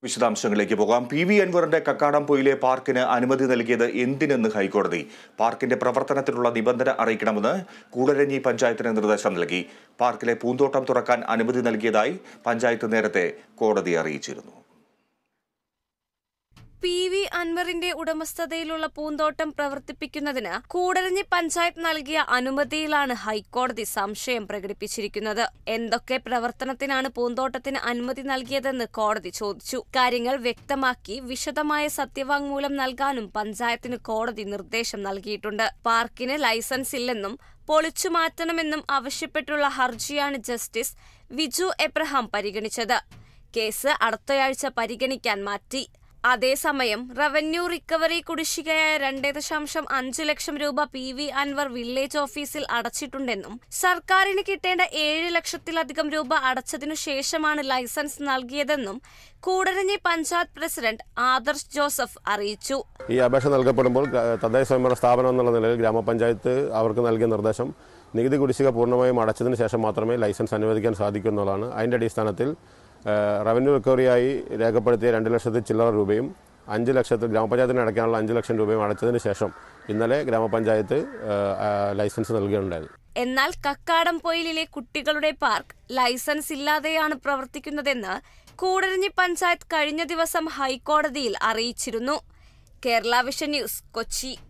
വിശദാംശങ്ങളിലേക്ക് പോകാം P V അൻവറിന്റെ കക്കാടംപൊയിലെ പാർക്കിന് അനുമതി നൽകിയത് എന്തിനെന്ന് ഹൈക്കോടതി പാർക്കിന്റെ പ്രവർത്തനത്തിനുള്ള നിബന്ധന അറിയിക്കണമെന്ന് കൂടരഞ്ഞി പഞ്ചായത്തിന് നിർദ്ദേശം നൽകി പാർക്കിലെ പൂന്തോട്ടം തുറക്കാൻ അനുമതി നൽകിയതായി പഞ്ചായത്ത് നേരത്തെ കോടതി അറിയിച്ചിരുന്നു പി വി അൻവറിന്റെ ഉടമസ്ഥതയിലുള്ള പൂന്തോട്ടം പ്രവർത്തിപ്പിക്കുന്നതിന് കൂടരഞ്ഞി പഞ്ചായത്ത് നൽകിയ അനുമതിയിലാണ് ഹൈക്കോടതി സംശയം പ്രകടിപ്പിച്ചിരിക്കുന്നത് എന്തൊക്കെ പ്രവർത്തനത്തിനാണ് പൂന്തോട്ടത്തിന് അനുമതി നൽകിയതെന്ന് കോടതി ചോദിച്ചു കാര്യങ്ങൾ വ്യക്തമാക്കി വിശദമായ സത്യവാങ്മൂലം നൽകാനും പഞ്ചായത്തിന് കോടതി നിർദ്ദേശം നൽകിയിട്ടുണ്ട് പാർക്കിന് ലൈസൻസ് ഇല്ലെന്നും പൊളിച്ചു മാറ്റണമെന്നും ആവശ്യപ്പെട്ടുള്ള ഹർജിയാണ് ജസ്റ്റിസ് വിജു എബ്രഹാം പരിഗണിച്ചത് കേസ് അടുത്തയാഴ്ച പരിഗണിക്കാൻ മാറ്റി അതേസമയം റവന്യൂ റിക്കവറി കുടിശ്ശികയായ രണ്ടേ ദശാംശം അഞ്ചു ലക്ഷം രൂപ പി വി അൻവർ വില്ലേജ് ഓഫീസിൽ അടച്ചിട്ടുണ്ടെന്നും സർക്കാരിന് കിട്ടേണ്ട ഏഴ് ലക്ഷത്തിലധികം രൂപ അടച്ചതിനു ശേഷമാണ് ലൈസൻസ് നൽകിയതെന്നും കൂടരഞ്ഞി പഞ്ചായത്ത് പ്രസിഡന്റ് ആദർശ് ജോസഫ് അറിയിച്ചു ഈ അപേക്ഷ നൽകപ്പെടുമ്പോൾ ഗ്രാ- തദ്ദേശ സ്വയംഭരണ സ്ഥാപനം എന്നുള്ള നിലയിൽ ഗ്രാമപഞ്ചായത്ത് അവർക്ക് നൽകിയ നിർദ്ദേശം നികുതി കുടിശ്ശിക പൂർണ്ണമായും അടച്ചതിന് ശേഷം മാത്രമേ ലൈസൻസ് അനുവദിക്കാൻ സാധിക്കൂ എന്നുള്ളതാണ് അതിൻ്റെ അടിസ്ഥാനത്തിൽ ഏഹ്, റവന്യൂ റിക്കവറിയായി രേഖപ്പെടുത്തിയ രണ്ട് ലക്ഷത്തി ചില്ലറ രൂപയും അഞ്ച് ലക്ഷത്തിൽ ഗ്രാമപഞ്ചായത്തിന് അടയ്ക്കാനുള്ള അഞ്ച് ലക്ഷം രൂപയും അടച്ചതിന് ശേഷം ഇന്നലെ ഗ്രാമപഞ്ചായത്ത് ഏഹ്, ആ, ലൈസൻസ് നൽകുകയുണ്ടായത് എന്നാൽ കക്കാടംപൊയിലിലെ കുട്ടികളുടെ പാർക്ക് ലൈസൻസ് ഇല്ലാതെയാണ് പ്രവർത്തിക്കുന്നതെന്ന് കൂടരഞ്ഞി പഞ്ചായത്ത് കഴിഞ്ഞ ദിവസം ഹൈക്കോടതിയിൽ അറിയിച്ചിരുന്നു കേരള വിഷൻ ന്യൂസ് കൊച്ചി